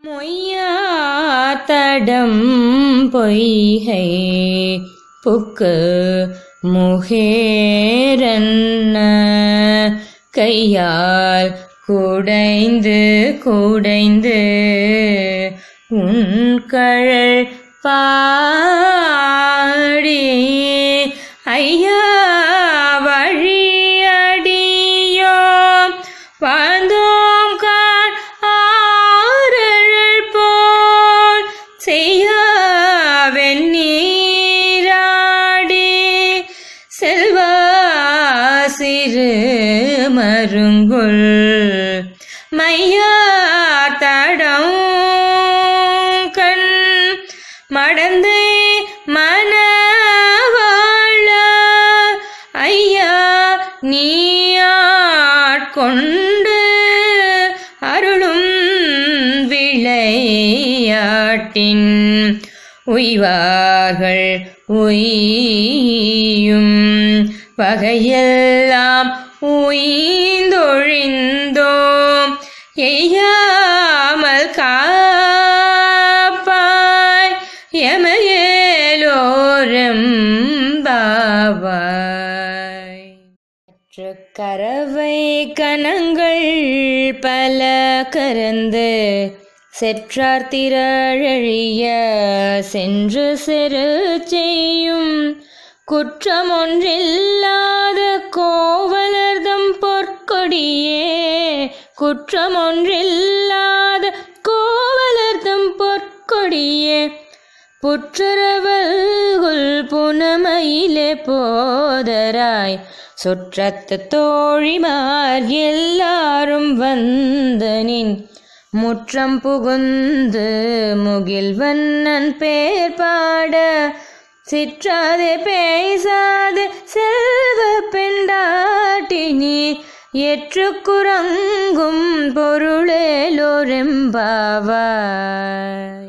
மொய்யாத்தடம் பொய்கை book முகேரன்ன கையால் குடைந்து குடைந்து உன் கழல் பாடி ஐயா வழியடியோ வாழ்ந்தோம் காண் ஆரழல் போல் செய்ய வெந்நீராடி செல்வா சிறு மருங்குல் மையா தடம் கண் மடந்தை மனவாழ ஐயா நீ ஆட்கொண்டு அருளும் விளையாட்டின் உய்வார்கள் உய்யும் வகையெல்லாம் உய்ந்தொழிந்தோம் எய்யாமல் காப்பாய் எமையேலோரம் பாவாய் கரவை கணங்கள் பல கறந்து செற்றார் திரழழிய சென்று செரு செய்யும் குற்றமொன்றில்லாத கோவலர்தம் பொற்கொடியே குற்றமொன்றில்லாத கோவலர்தம் பொற்கொடியே புற்றரவல்குல் புனமையிலே போதராய் சுற்றத்து தோழிமார் எல்லாரும் வந்தனின் முற்றம் புகுந்து முகில்வண்ணன் பேர் பாட சிற்றாதே பேசாதே செல்வ பெண்டாட்டினி எற்று குரங்கும் பொருளேலோரெம்பாவாய்